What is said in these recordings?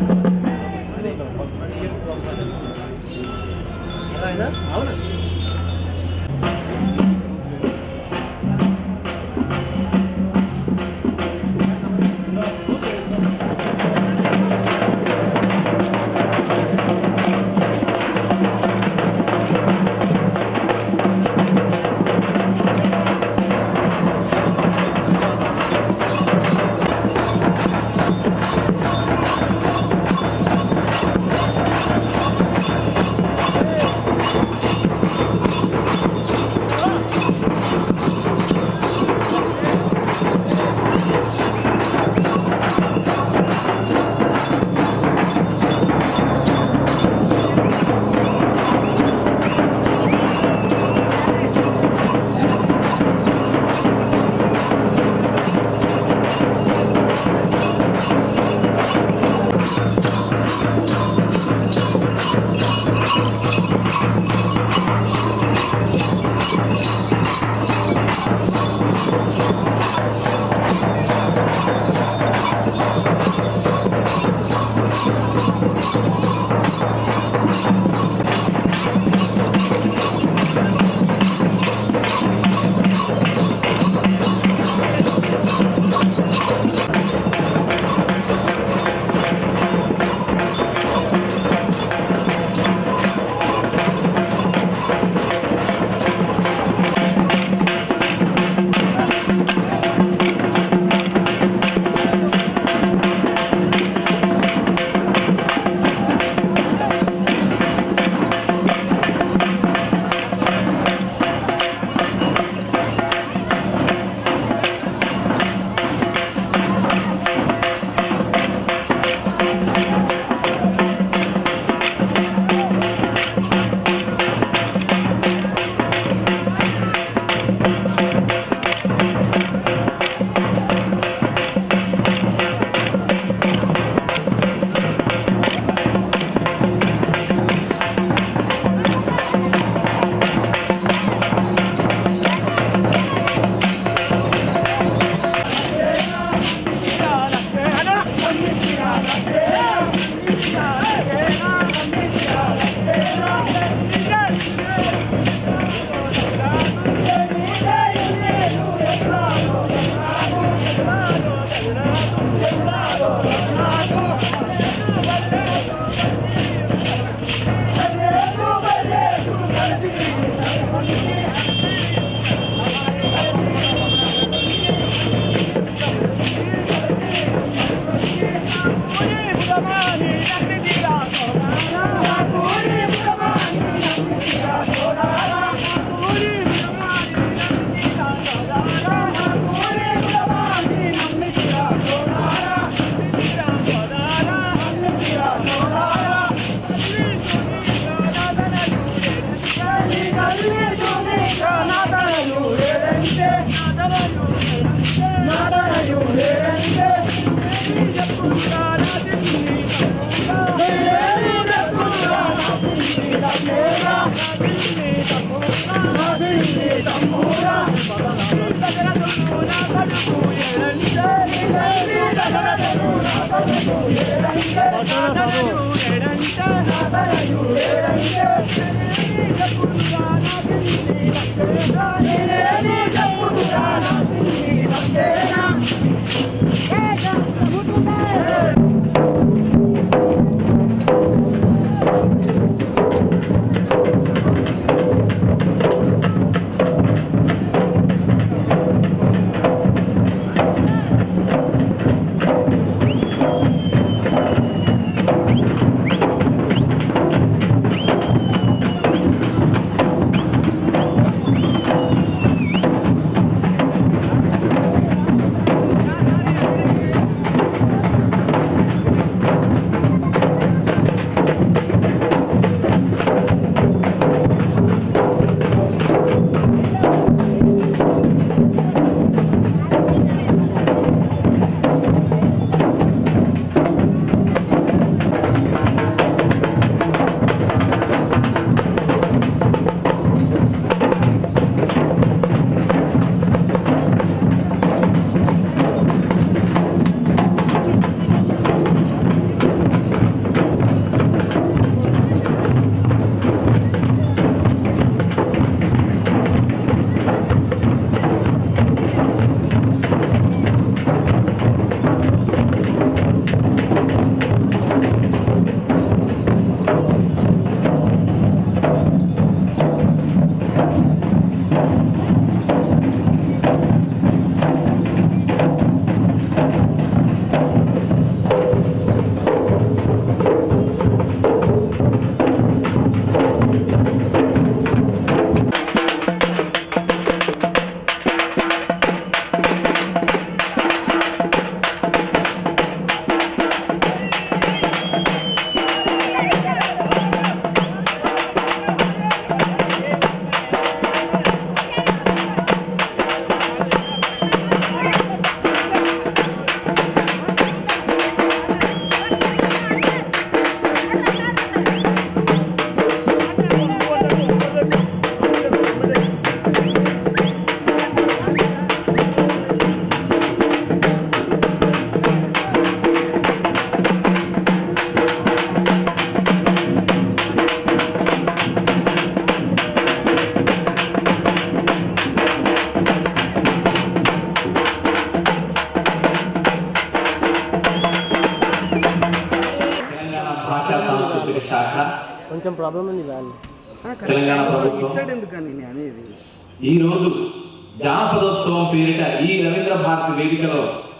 ఆ శాఖ కొంచెం ప్రాబ్లం ఉంది దాన్ని తెలంగాణ ప్రభుత్వం. సైడ్ ఎందుకని నేను అనేది ఈ రోజు జానపదోత్సవం పేరిట ఈ రవీంద్ర భారతి వేదికలో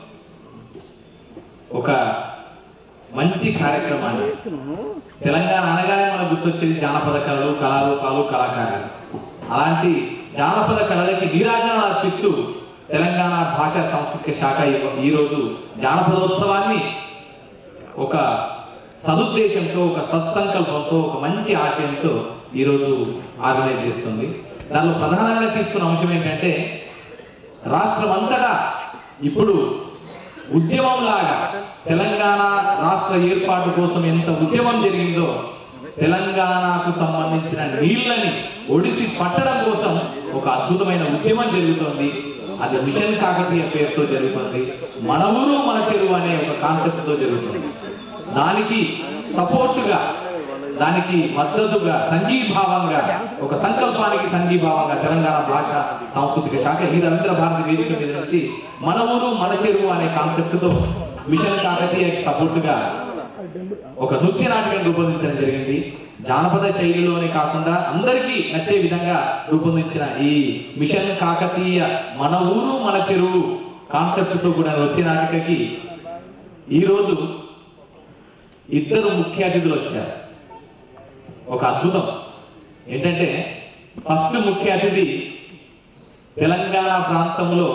ఒక మంచి కార్యక్రమాన్ని చెప్తున్నాను తెలంగాణ అనగానే మనకు గుర్తొచ్చేది జానపద కళలు కళారూపాలు కళాకారులు అలాంటి జానపద కళలకి నీరాజనాలు అర్పిస్తూ తెలంగాణ భాషా సాంస్కృతిక శాఖ ఈ- ఈరోజు జానపదోత్సవాన్ని ఒక సదుద్దేశంతో ఒక సత్సంకల్పంతో ఒక మంచి ఆశయంతో ఈరోజు ఆర్గనైజ్ చేస్తుంది దానిలో ప్రధానంగా తీసుకున్న అంశం ఏంటంటే రాష్ట్రం అంతటా ఇప్పుడు ఉద్యమం లాగా తెలంగాణ రాష్ట్ర ఏర్పాటు కోసం ఎంత ఉద్యమం జరిగిందో తెలంగాణకు సంబంధించిన నీళ్ళని ఒడిసి పట్టడం కోసం ఒక అద్భుతమైన ఉద్యమం జరుగుతోంది అది మిషన్ కాకతీయ పేరుతో జరుగుతుంది మన ఊరు మన చెరువు అనే ఒక కాన్సెప్ట్ తో జరుగుతుంది దానికి సపోర్టుగా దానికి మద్దతుగా సంఘీభావంగా ఒక సంకల్పానికి సంఘీభావంగా తెలంగాణ భాష సాంస్కృతిక శాఖ ఈ రవీంద్ర భారతి వేదిక మీద నుంచి మన ఊరు మన చెరువు అనే కాన్సెప్ట్ తో మిషన్ కాకతీయకి సపోర్టుగా ఒక నృత్య నాటకం రూపొందించడం జరిగింది జానపద శైలిలోనే కాకుండా అందరికీ నచ్చే విధంగా రూపొందించిన ఈ మిషన్ కాకతీయ మన ఊరు మన చెరువు కాన్సెప్ట్ తో కూడా నృత్య నాటికకి ఈరోజు ఇద్దరు ముఖ్య అతిథులు వచ్చారు ఒక అద్భుతం ఏంటంటే ఫస్ట్ ముఖ్య అతిథి తెలంగాణ ప్రాంతంలో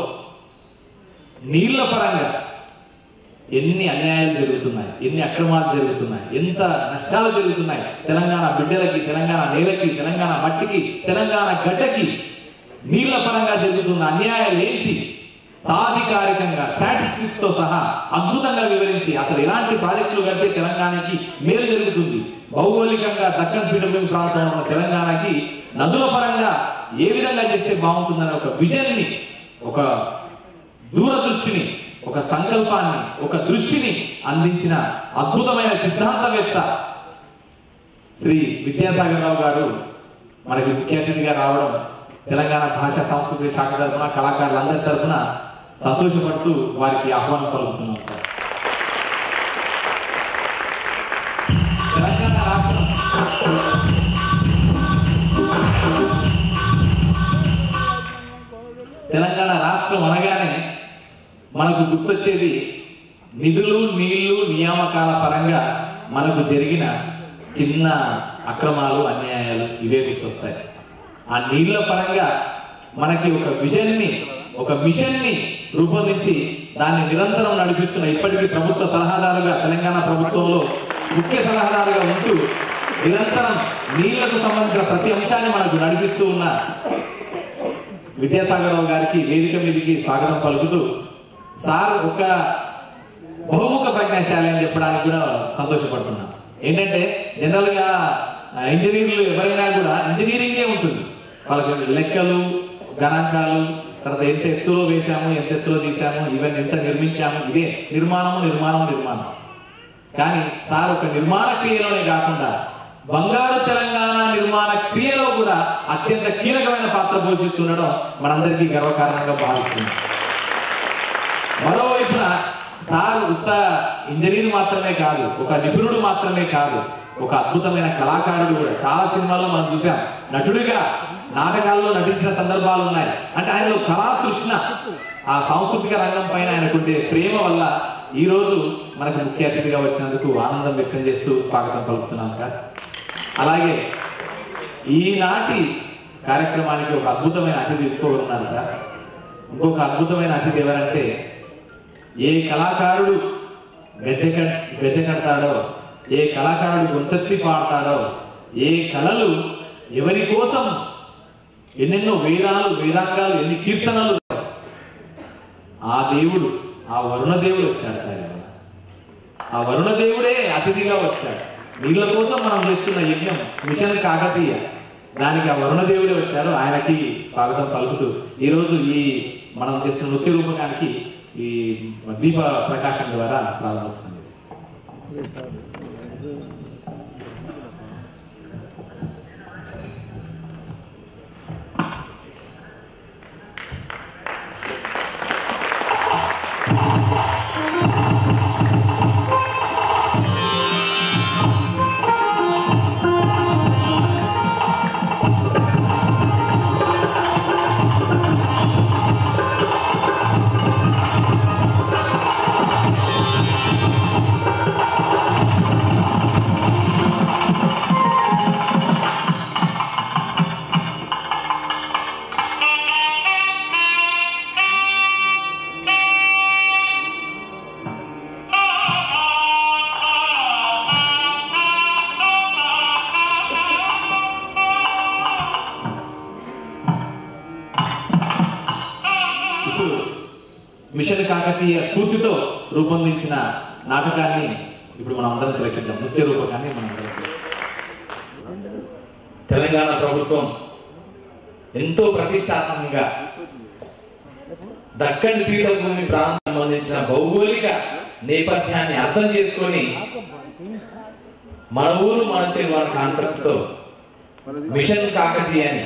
నీళ్ల పరంగా ఎన్ని అన్యాయాలు జరుగుతున్నాయి ఎన్ని అక్రమాలు జరుగుతున్నాయి ఎంత నష్టాలు జరుగుతున్నాయి తెలంగాణ బిడ్డలకి తెలంగాణ నేలకి తెలంగాణ మట్టికి తెలంగాణ గడ్డకి నీళ్ల పరంగా జరుగుతున్న అన్యాయాలు ఏంటి సాధికారికంగా స్టాటిస్టిక్స్ తో సహా అద్భుతంగా వివరించి అసలు ఎలాంటి ప్రాజెక్టులు కడితే తెలంగాణకి మేలు జరుగుతుంది భౌగోళికంగా దక్కన్ పీఠభూమి ప్రాంతంలో ఉన్న తెలంగాణకి నదుల పరంగా ఏ విధంగా చేస్తే బాగుంటుందనే ఒక విజన్ ని ఒక దూరదృష్టిని ఒక సంకల్పాన్ని ఒక దృష్టిని అందించిన అద్భుతమైన సిద్ధాంతవేత్త శ్రీ విద్యాసాగర్ రావు గారు మనకి ముఖ్య అతిథిగా రావడం తెలంగాణ భాష సాంస్కృతిక శాఖ తరఫున కళాకారులందరి తరఫున సంతోషపడుతూ వారికి ఆహ్వానం పలుకుతున్నాం సార్ తెలంగాణ రాష్ట్రం తెలంగాణ రాష్ట్రం అనగానే మనకు గుర్తొచ్చేది నిధులు నీళ్లు నియామకాల పరంగా మనకు జరిగిన చిన్న అక్రమాలు అన్యాయాలు ఇవే గుర్తొస్తాయి ఆ నీళ్ల పరంగా మనకి ఒక విజన్ ని ఒక మిషన్ ని రూపొందించి దాన్ని నిరంతరం నడిపిస్తున్న ఇప్పటికీ ప్రభుత్వ సలహాదారుగా తెలంగాణ ప్రభుత్వంలో ముఖ్య సలహాదారుగా ఉంటూ నిరంతరం నీళ్లకు సంబంధించిన ప్రతి అంశాన్ని మనకు నడిపిస్తూ ఉన్న విద్యాసాగరరావు గారికి వేదిక మీదకి స్వాగతం పలుకుతూ సార్ ఒక బహుముఖ ప్రజ్ఞాశాలి అని చెప్పడానికి కూడా సంతోషపడుతున్నాను ఏంటంటే జనరల్ గా ఆ, ఇంజనీర్లు ఎవరైనా కూడా ఇంజనీరింగే ఉంటుంది వాళ్ళకి లెక్కలు గణాంకాలు తర్వాత ఎంత ఎత్తులో వేసాము ఎంత ఎత్తులో తీసాము ఈవెన్ ఎంత నిర్మించాము ఇదే నిర్మాణము నిర్మాణం నిర్మాణం కానీ సార్ ఒక నిర్మాణ క్రియలోనే కాకుండా బంగారు తెలంగాణ నిర్మాణ క్రియలో కూడా అత్యంత కీలకమైన పాత్ర పోషిస్తుండడం మనందరికీ గర్వకారణంగా భావిస్తుంది మరోవైపున సార్ ఉత్త ఇంజనీర్ మాత్రమే కాదు ఒక నిపుణుడు మాత్రమే కాదు ఒక అద్భుతమైన కళాకారుడు కూడా చాలా సినిమాల్లో మనం చూసాం నటుడిగా నాటకాల్లో నటించిన సందర్భాలు ఉన్నాయి అంటే ఆయనలో కళా తృష్ణ ఆ సాంస్కృతిక రంగం పైన ఆయనకుండే ప్రేమ వల్ల ఈ రోజు మనకు ముఖ్య అతిథిగా వచ్చినందుకు ఆనందం వ్యక్తం చేస్తూ స్వాగతం పలుకుతున్నాం సార్ అలాగే ఈనాటి కార్యక్రమానికి ఒక అద్భుతమైన అతిథి ఇంకొకరు ఉన్నారు సార్ ఇంకొక అద్భుతమైన అతిథి ఎవరంటే ఏ కళాకారుడు గజ్జె కట్ గజ్జె కడతాడో ఏ కళాకారుడు గొంతెత్తి పాడతాడో ఏ కళలు ఎవరి కోసం ఎన్నెన్నో వేదాలు వేదాంగాలు ఎన్ని కీర్తనలు ఆ దేవుడు ఆ వరుణ దేవుడు వచ్చాడు సార్ ఇవాళ. ఆ వరుణ దేవుడే అతిథిగా వచ్చాడు నీళ్ళ కోసం మనం చేస్తున్న యజ్ఞం మిషన్ కాకతీయ దానికి ఆ వరుణ దేవుడే వచ్చారు ఆయనకి స్వాగతం పలుకుతూ ఈరోజు ఈ మనం చేస్తున్న నృత్య రూపకానికి ఈ దీప ప్రకాశం ద్వారా ప్రారంభించింది ఆ మిషన్ కాకతీయ స్ఫూర్తితో రూపొందించిన నాటకాన్ని ఇప్పుడు మనం అందరం తిలకిద్దాం నృత్య రూపకాన్ని మనం అందరం తిలకిద్దాం. తెలంగాణ ప్రభుత్వం ఎంతో ప్రతిష్టాత్మకంగా దక్కన్ పీఠభూమి ప్రాంతం సంబంధించిన భౌగోళిక నేపథ్యాన్ని అర్థం చేసుకొని మన ఊరు మన చెరువు కాన్సెప్ట్ తో మిషన్ కాకతీయని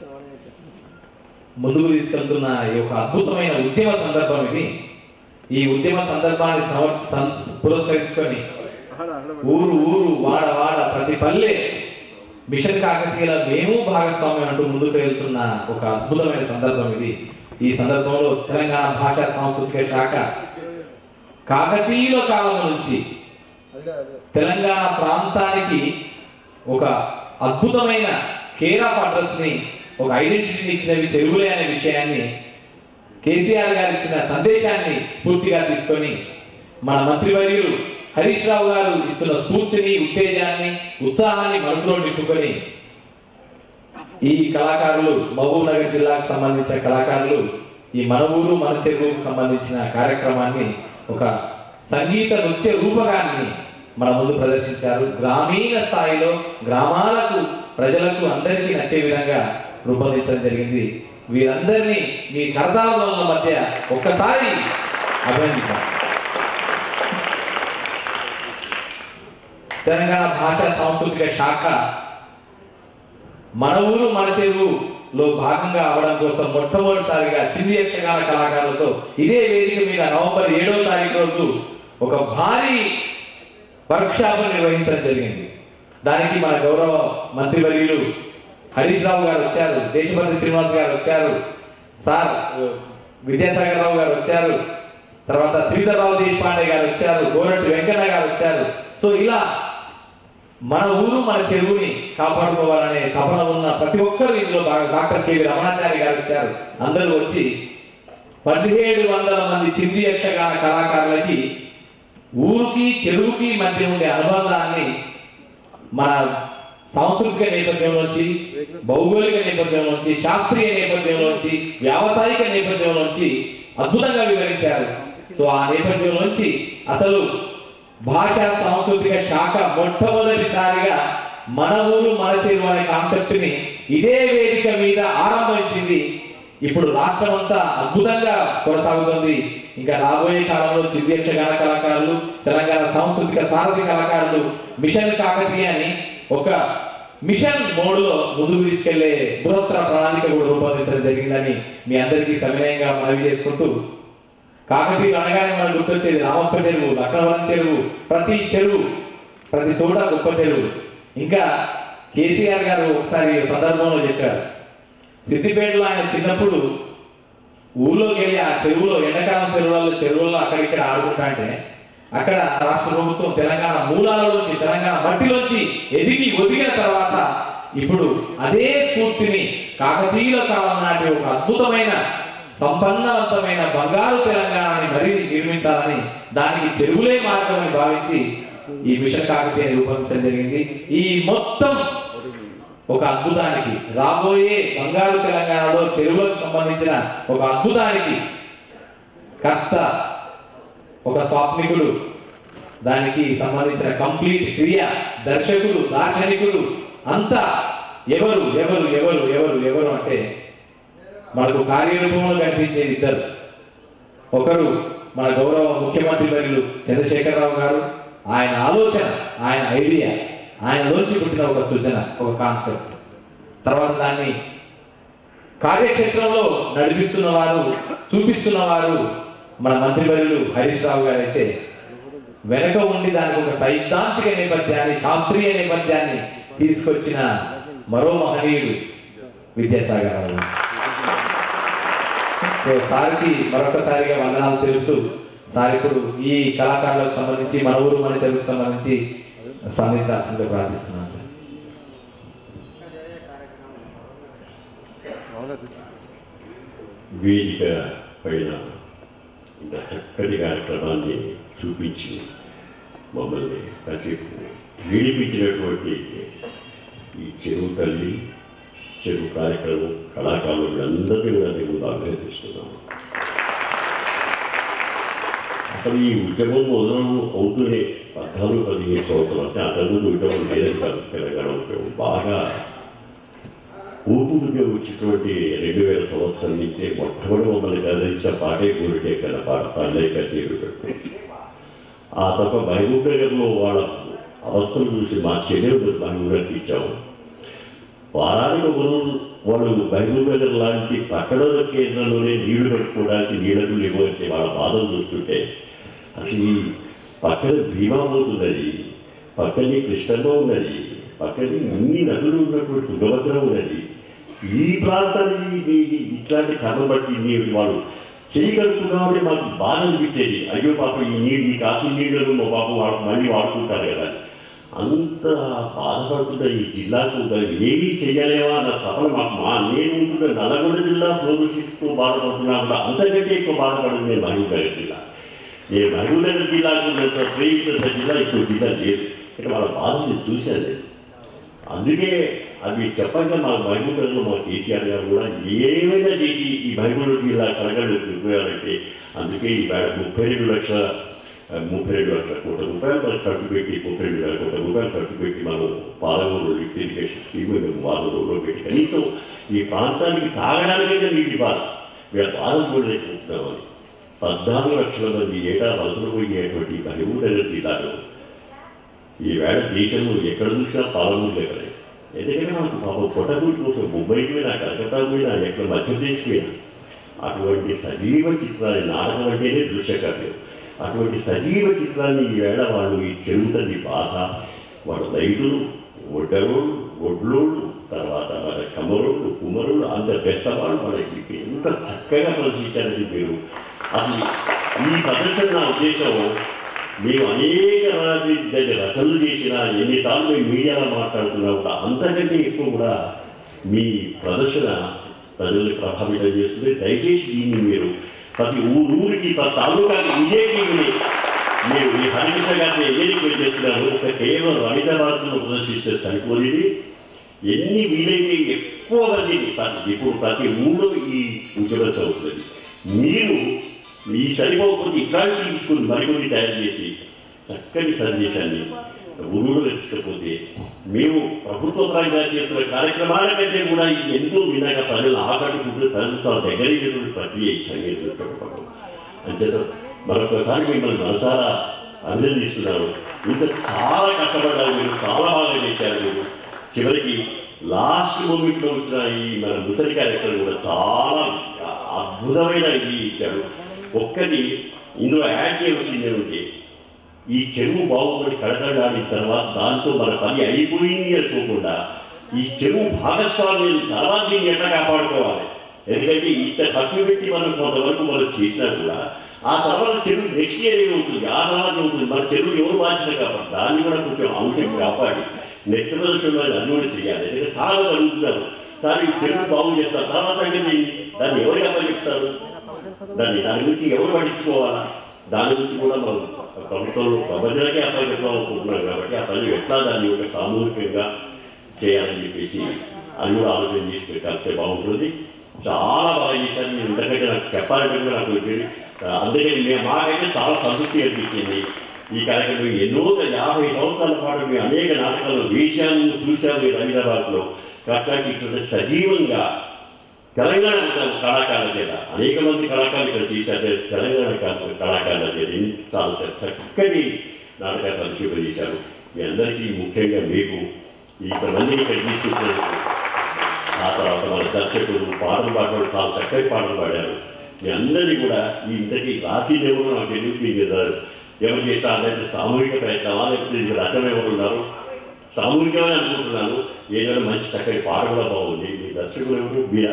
ముందుకు తీసుకెళ్తున్న ఈ యొక్క అద్భుతమైన ఉద్యమ సందర్భం ఇది ఈ ఉద్యమ సందర్భాన్ని సమర్- సం- పురస్కరించుకొని ఊరు ఊరు వాడ వాడ ప్రతి పల్లె మిషన్ కాకతీయల మేము భాగస్వామ్యం అంటూ ముందుకు వెళ్తున్న ఒక అద్భుతమైన సందర్భం ఇది ఈ సందర్భంలో తెలంగాణ భాషా సాంస్కృతిక శాఖ కాకతీయుల కాలం నుంచి తెలంగాణ ప్రాంతానికి ఒక అద్భుతమైన కేర్ ఆఫ్ అడ్రస్ ని ఒక ఐడెంటిటీని ఇచ్చినవి చెరువులే అనే విషయాన్ని కేసీఆర్ గారు ఇచ్చిన సందేశాన్ని స్ఫూర్తిగా తీసుకొని మన మంత్రివర్యులు హరీష్ రావు గారు ఇస్తున్న స్ఫూర్తిని ఉత్తేజాన్ని ఉత్సాహాన్ని మనసులో నింపుకొని ఈ కళాకారులు మహబూబ్ నగర్ జిల్లాకు సంబంధించిన కళాకారులు ఈ మన ఊరు మన చెరువుకు సంబంధించిన కార్యక్రమాన్ని ఒక సంగీత నృత్య రూపకాన్ని మన ముందు ప్రదర్శించారు గ్రామీణ స్థాయిలో గ్రామాలకు ప్రజలకు అందరికీ నచ్చే విధంగా రూపొందించడం జరిగింది వీరందరినీ మీ కరతాళముల మధ్య ఒక్కసారి అభినందిద్దాం తెలంగాణ భాషా సాంస్కృతిక శాఖ మన ఊరు మన చెరువులో భాగంగా అవడం కోసం మొట్టమొదటిసారిగా చిన్ని యక్షగాన కళాకారులతో ఇదే వేదిక మీద నవంబర్ ఏడవ తారీఖు రోజు ఒక భారీ వర్క్షాప్ నిర్వహించడం జరిగింది దానికి మన గౌరవ మంత్రివర్యులు హరీష్ రావు గారు వచ్చారు దేశపతి శ్రీనివాస్ గారు వచ్చారు సార్ విద్యాసాగర్ రావు గారు వచ్చారు తర్వాత శ్రీధర్రావు దేశపాండే గారు వచ్చారు గోరటి వెంకన్న గారు వచ్చారు సో ఇలా మన ఊరు మన చెరువుని కాపాడుకోవాలనే తపన ఉన్న ప్రతి ఒక్కరు ఇందులో బాగా డాక్టర్ కేవి రమణాచారి గారు వచ్చారు అందరూ వచ్చి పదిహేడు వందల మంది చింది యక్షగాన కళాకారులకి ఊరికి చెరువుకి మధ్య ఉండే అనుబంధాన్ని మన సాంస్కృతిక నేపథ్యంలోంచి భౌగోళిక నేపథ్యంలోంచి శాస్త్రీయ నేపథ్యంలోంచి వ్యావసాయిక నేపథ్యంలోంచి అద్భుతంగా వివరించారు సో ఆ నేపథ్యంలోంచి అసలు భాషా సాంస్కృతిక శాఖ మొట్టమొదటిసారిగా మన ఊరు మన చెరువు అనే కాన్సెప్ట్ ని ఇదే వేదిక మీద ఆరంభించింది ఇప్పుడు రాష్ట్రం అంతా అద్భుతంగా కొనసాగుతుంది ఇంకా రాబోయే కాలంలో చిద్యక్షగాన కళాకారులు తెలంగాణ సాంస్కృతిక సారథి కళాకారులు మిషన్ కాకతీయాన్ని ఒక మిషన్ మోడ్లో ముందుకు తీసుకెళ్లే బృహత్తర ప్రణాళిక కూడా రూపొందించడం జరిగిందని మీ అందరికీ సవినయంగా మనవి చేసుకుంటూ కాకతీయులు అనగానే మనకు గుర్తొచ్చేది రామప్ప చెరువు లక్కవరం చెరువు ప్రతి చెరువు ప్రతి చోట గొప్ప చెరువు ఇంకా కేసీఆర్ గారు ఒకసారి ఈ సందర్భంలో చెప్పారు సిద్దిపేటలో ఆయన చిన్నప్పుడు ఊళ్ళోకి వెళ్ళి ఆ చెరువులో ఎండాకాలం చెరువులలో చెరువుల్లో అక్కడిక్కడ ఆడుకుంటా అంటే అక్కడ రాష్ట్ర ప్రభుత్వం తెలంగాణ మూలాలలోంచి తెలంగాణ మట్టిలోంచి ఎదిగి ఒదిగిన తర్వాత ఇప్పుడు అదే స్ఫూర్తిని కాకతీయుల కాలం నాటి ఒక అద్భుతమైన సంపన్నవంతమైన బంగారు తెలంగాణని మరీ నిర్మించాలని దానికి చెరువులే మార్గమని భావించి ఈ మిషన్ కాకతీయ రూపొందించడం జరిగింది ఈ మొత్తం ఒక అద్భుతానికి రాబోయే బంగారు తెలంగాణలో చెరువులకు సంబంధించిన ఒక అద్భుతానికి కర్త ఒక స్వాప్నికుడు దానికి సంబంధించిన కంప్లీట్ క్రియ దర్శకుడు దార్శనికుడు అంతా ఎవరు ఎవరు ఎవరు ఎవరు ఎవరు అంటే మనకు కార్యరూపంలో కనిపించేది ఇద్దరు ఒకరు మన గౌరవ ముఖ్యమంత్రి వర్యులు చంద్రశేఖరరావు గారు ఆయన ఆలోచన ఆయన ఐడియా ఆయనలోంచి పుట్టిన ఒక సూచన ఒక కాన్సెప్ట్ తర్వాత దాన్ని కార్యక్షేత్రంలో నడిపిస్తున్న వారు చూపిస్తున్న వారు మన మంత్రివర్యులు హరీష్ రావు గారు అయితే వెనక ఉండి దానికి ఒక సైద్ధాంతిక నేపథ్యాన్ని శాస్త్రీయ నేపథ్యాన్ని తీసుకొచ్చిన మరో మహనీయుడు విద్యాసాగర్ రావు గారు. సో సార్కి మరొకసారిగా వందనాలు తెలుపుతూ సార్ ఇప్పుడు ఈ కళాకారులకు సంబంధించి మన ఊరు మన చదువుకు సంబంధించి స్పందించాల్సిందిగా ప్రార్థిస్తున్నాను సార్ వేదిక పైన ఇంత చక్కటి కార్యక్రమాన్ని చూపించి మమ్మల్ని కాసేపు వేడిపించినటువంటి ఈ చెరువు తల్లి చెరువు కార్యక్రమం కళాకారులందరినీ కూడా మేము అభినందిస్తున్నాము అసలు ఈ ఉద్యమం మొదలు అవుతూనే పద్నాలుగు పదిహేను సంవత్సరాలు అంటే అంతకుముందు ఉద్యమం లేదని కాదు తెలంగాణ ఉద్యమం బాగా ఊపుగా వచ్చినటువంటి రెండు వేల సంవత్సరం నుంచే మొట్టమొదటి మమ్మల్ని గదించిన పాటే గురిటే కదా పాట తల్లే కచేరు పెట్టు ఆ తప్ప మహబూబ్ నగర్లో వాళ్ళ అవస్థలు చూసి మా చెల్లెలు మహబూబ్ నగర్కి ఇచ్చాము వారానికి ఒక రోజు వాళ్ళు మహబూబ్ నగర్ లాంటి పట్టణ కేంద్రంలోనే నీళ్లు కట్టుకోవడానికి నీళ్లకు లేకపోతే వాళ్ళ బాధలు చూస్తుంటే అసలు ఈ పక్కన భీమా పోతున్నది పక్కనే కృష్ణమ్మ ఉన్నది పక్కనే ఇన్ని నదులు ఉన్నటువంటి తుంగభద్ర ఉన్నది ఈ ప్రాంతానికి ఈ- ఇట్లాంటి కర్మ బట్టి నీరు వాళ్ళు చేయగలుగుతున్నామని మాకు బాధ అనిపించేది అయ్యో పాప ఈ నీళ్ళు ఈ కాసి నీళ్ళను మా పాప వాళ్ళు మళ్ళీ వాడుకుంటారు కదా అంత బాధపడుతున్న ఈ జిల్లాకు దాన్ని ఏమీ చేయలేవా అన్న తపన మాకు మా నేను ఉంటున్న నల్గొండ జిల్లా ఫ్లోరిసిస్తూ బాధపడుతున్నా కూడా అంతకంటే ఎక్కువ బాధపడింది నేను మహబూబ్ నగర్ జిల్లా నేను మహబూబ్ నగర్ జిల్లాకు ఉన్నంత ప్రేమించిన జిల్లా ఇంకో జిల్లా లేదు ఇక్కడ వాళ్ళ బాధ నేను చూశాను నేను. అందుకే అవి చెప్పంగా మా మహబూబ్ నగర్లో మా కేసీఆర్ గారు కూడా ఏమైనా చేసి ఈ మహబూబ్ నగర్ జిల్లా కలగలు ఉపయోగాలంటే అందుకే ఈ వేళ ముప్పై రెండు లక్షల ఆ, ముప్పై రెండు లక్షల కోట్ల రూపాయలు మనం ఖర్చు పెట్టి ముప్పై రెండు వేల కోట్ల రూపాయలు ఖర్చు పెట్టి మనం పాలమూరు లిఫ్ట్ ఇరిగేషన్ స్కీమ్ మేము వారం రోజుల్లో పెట్టి కనీసం ఈ ప్రాంతానికి తాగడానికైనా నీటి బాధ వీళ్ళ బాధ చూడలేకపోతున్నామని పద్నాలుగు లక్షల మంది ఏటా వలసలు పోయేటువంటి మహబూబ్ నగర్ జిల్లాలో ఈవేళ దేశంలో ఎక్కడ చూసినా పాలమూరు లేకలే ఎందుకంటే మనకు పాపం పొట్టకూటి కోసం ముంబైకి పోయినా కలకత్తా పోయినా ఎక్కడ మధ్యప్రదేశ్ పోయినా అటువంటి సజీవ చిత్రాన్ని నాటకం అంటేనే దృశ్యకావ్యం అటువంటి సజీవ చిత్రాన్ని ఈవేళ వాళ్ళు ఈ చెరువుతది బాధ వాళ్ళ రైతులు ఒడ్డరోళ్ళు ఒడ్లోళ్ళు తర్వాత వాళ్ళ కమ్మరోళ్ళు కుమ్మరోళ్ళు అంత పెద్దవాళ్ళు వాళ్ళకి ఎంత చక్కగా ప్రదర్శించారని మీరు అసలు ఈ ప్రదర్శన నా ఉద్దేశం మేము అనేక రాజీ దగ్గర రచనలు చేసినా ఎన్నిసార్లు మేము మీడియాలో మాట్లాడుతున్నా కూడా అంతకంటే ఎక్కువ కూడా మీ ప్రదర్శన ప్రజల్ని ప్రభావితం చేస్తుంది దయచేసి దీన్ని మీరు ప్రతి ఊరు ఊరికి ప్రతి తాలూకాకి ఇదే టీవీని మీరు ఈ హరికృష్ణ గారిని ఏది చేస్తున్నారు ఒక కేవలం రవిత భారతంలో ప్రదర్శిస్తే సరిపోలేదు ఎన్ని వీలైతే ఎక్కువ మందిని ప్రతి ఇప్పుడు ప్రతి ఊళ్ళో ఈ ఉద్యమం చదువుతుంది మీరు ఈ సరిపోకపోతే ఇట్లాంటి తీసుకుని మరికొన్ని తయారు చేసి చక్కని సందేశాన్ని ఊళ్ళో తీసుకపోతే మేము ప్రభుత్వ పరంగా చేస్తున్న కార్యక్రమాల కంటే కూడా ఇది ఎంతో వినగా ప్రజలు ఆకట్టుకుంటూ ప్రజలు చాలా దగ్గరైనటువంటి ప్రక్రియ ఈ సంగీతం అంచేత మరొకసారి మిమ్మల్ని మనసారా అభినందిస్తున్నాను ఇంత చాలా కష్టపడ్డారు మీరు చాలా బాగా చేశారు మీరు చివరికి లాస్ట్ మూమెంట్లో వచ్చిన ఈ మన ముసలి కార్యక్రమం కూడా చాలా అద్భుతమైన ఇది ఇచ్చారు ఒక్కటి ఇందులో యాడ్ చేయవలసింది ఏమిటి ఈ చెరువు బాగుపడి కడకడాడిన తర్వాత దాంతో మన పని అయిపోయింది అనుకోకుండా ఈ చెరువు భాగస్వామ్యం తర్వాత దీన్ని ఎట్లా కాపాడుకోవాలి ఎందుకంటే ఇంత ఖర్చు పెట్టి మనం కొంతవరకు మనం చేసినా కూడా ఆ తర్వాత చెరువు నెక్స్ట్ ఇయర్ ఉంటుంది ఆ తర్వాత ఉంటుంది మన చెరువు ఎవరు బాధ్యత కాబట్టి దాన్ని కూడా కొంచెం అంశం కాపాడి నెక్స్ట్ ప్రదర్శనలో అది కూడా చేయాలి ఎందుకంటే చాలా మంది అడుగుతున్నారు సార్ ఈ చెరువు బాగు చేస్తారు తర్వాత సంగతి ఏంటి? దాన్ని ఎవరికి అప్పచెప్తారు దాన్ని దాని గురించి ఎవరు పట్టించుకోవాలా దాని గురించి కూడా మనం ప్రభుత్వంలో ప్రపంచానికే అప్పచెప్పాలనుకుంటున్నాం కాబట్టి ఆ పని ఎట్లా దాన్ని ఒక సామూహికంగా చేయాలని చెప్పేసి అది కూడా ఆలోచన చేసి పెట్టాలంటే బాగుంటుంది చాలా బాగా చేశారు నేను ఇంతకంటే నాకు చెప్పాలంటే కూడా నాకు తెలియదు. అందుకని మేము మాకైతే చాలా సంతృప్తి అనిపించింది ఈ కార్యక్రమం ఎన్నో యాభై సంవత్సరాల పాటు మేము అనేక నాటకాలు వేశాము చూశాము ఈ హైదరాబాద్లో కాబట్టి ఇట్లా సజీవంగా తెలంగాణ కళాకారుల చేత అనేక మంది కళాకారులు ఇక్కడ చేశారు తెలంగాణ కళా- కళాకారుల చేత ఇన్ని చాలా చక్కటి నాటకాలు పరిశీలన చేశారు మీ అందరికీ ముఖ్యంగా మీకు ఇంతమందిని ఇక్కడ తీసుకొచ్చినందుకు ఆ తర్వాత మన దర్శకులు పాటలు పాడడం చాలా చక్కటి పాటలు పాడారు మీ అందరినీ కూడా ఈ ఇంతకీ రాసి దేవుడు నాకు తెలియదు మీకు ఎవరు చేస్తారంటే సామూహిక ప్రయత్నమా లేకపోతే ఇది రచన ఎవరు ఉన్నారు సామూహికమే అనుకుంటున్నాను ఏదైనా మంచి చక్కటి పాట కూడా బాగుంది మీ దర్శకులు ఎవరు మీరా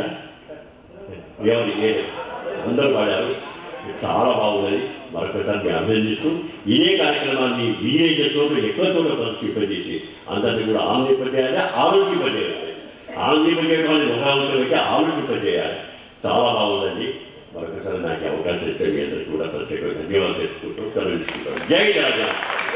ఎవరు ఏ అందరూ పాడారు చాలా బాగున్నది మరొకసారి మేము అభినందిస్తూ ఇదే కార్యక్రమాన్ని వీలైన చోట్ల ఎక్కువ చోట్ల పరిశీలింపజేసి అందరినీ కూడా ఆనందింపజేయాలి ఆలోచింపజేయాలి ఆనందింపజేయడం అనేది ఒక అంశం అయితే ఆలోచింపజేయాలి చాలా బాగుందండి మరొకసారి నాకు ఈ అవకాశం ఇచ్చే మీ అందరికీ కూడా ప్రత్యేకంగా ధన్యవాదాలు తెలుసుకుంటూ సెలవు తీసుకుంటాం జై రాజా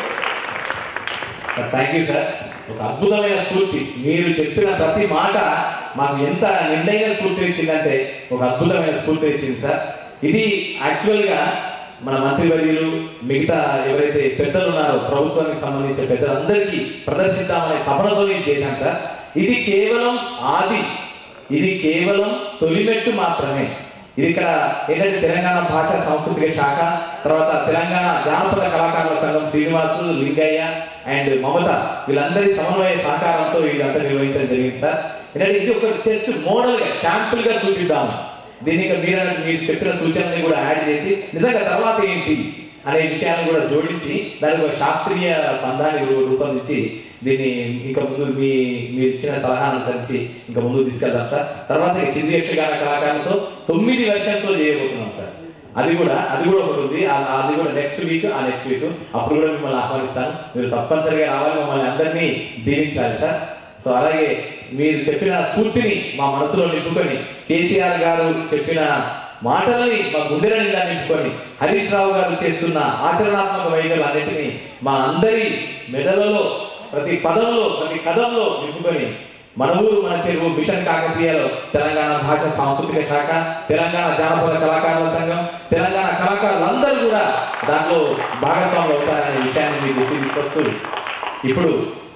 థ్యాంక్ యూ సార్ ఒక అద్భుతమైన స్ఫూర్తి మీరు చెప్పిన ప్రతి మాట మాకు ఎంత నిండైన స్ఫూర్తి ఇచ్చిందంటే ఒక అద్భుతమైన స్ఫూర్తి ఇచ్చింది సార్ ఇది యాక్చువల్గా మన మంత్రివర్యులు మిగతా ఎవరైతే పెద్దలు ఉన్నారో ప్రభుత్వానికి సంబంధించిన పెద్దలందరికీ ప్రదర్శిద్దామనే తపనతో నేను చేశాను సార్ ఇది కేవలం ఆది ఇది కేవలం తొలిమెట్టు మాత్రమే ఇది ఇక్కడ ఏంటంటే తెలంగాణ భాష సాంస్కృతిక శాఖ తర్వాత తెలంగాణ జానపద కళాకారుల సంఘం శ్రీనివాసు లింగయ్య అండ్ మమత వీళ్ళందరి సమన్వయ సహకారంతో ఇదంతా నిర్వహించడం జరిగింది సార్ ఏంటంటే ఇది ఒక జస్ట్ మోడల్ గా శాంపుల్ గా చూపిద్దాము దీన్ని ఇంకా మీరు మీరు చెప్పిన సూచనల్ని కూడా యాడ్ చేసి నిజంగా తర్వాత ఏంటి అనే విషయాన్ని కూడా జోడించి దానికి ఒక శాస్త్రీయ బంధాన్ని రూ- రూపొందించి దీన్ని ఇంకా ముందు మీ మీరు ఇచ్చిన సలహా అనుసరించి ఇంకా ముందుకు తీసుకెళ్దాం సార్ తర్వాత ఇక చింది యక్షగాన కళాకారులతో తొమ్మిది వర్షన్తో చేయబోతున్నాం సార్ అది కూడా అది కూడా ఒకటి ఉంది ఆ- అది కూడా next week uh next week అప్పుడు కూడా మిమ్మల్ని ఆహ్వానిస్తాను మీరు తప్పనిసరిగా రావాలి మమ్మల్ని అందరినీ దీవించాలి సార్ సో అలాగే మీరు చెప్పిన స్ఫూర్తిని మా మనసులో నింపుకొని కేసీఆర్ గారు చెప్పిన మాటలని మా గుండెల నిండా నింపుకొని హరీష్ రావు గారు చేస్తున్న ఆచరణాత్మక వైఖరులు అన్నింటినీ మా అందరి మెదడులో ప్రతి పదంలో ప్రతి కథంలో నింపుకొని మన ఊరు మన చెరువు మిషన్ కాకతీయలో తెలంగాణ భాష సాంస్కృతిక శాఖ తెలంగాణ జానపద కళాకారుల సంఘం తెలంగాణ కళాకారులందరూ కూడా దాంట్లో భాగస్వాములు అవుతారనే విషయాన్ని మీకు గుర్తు తీసుకొస్తూ ఇప్పుడు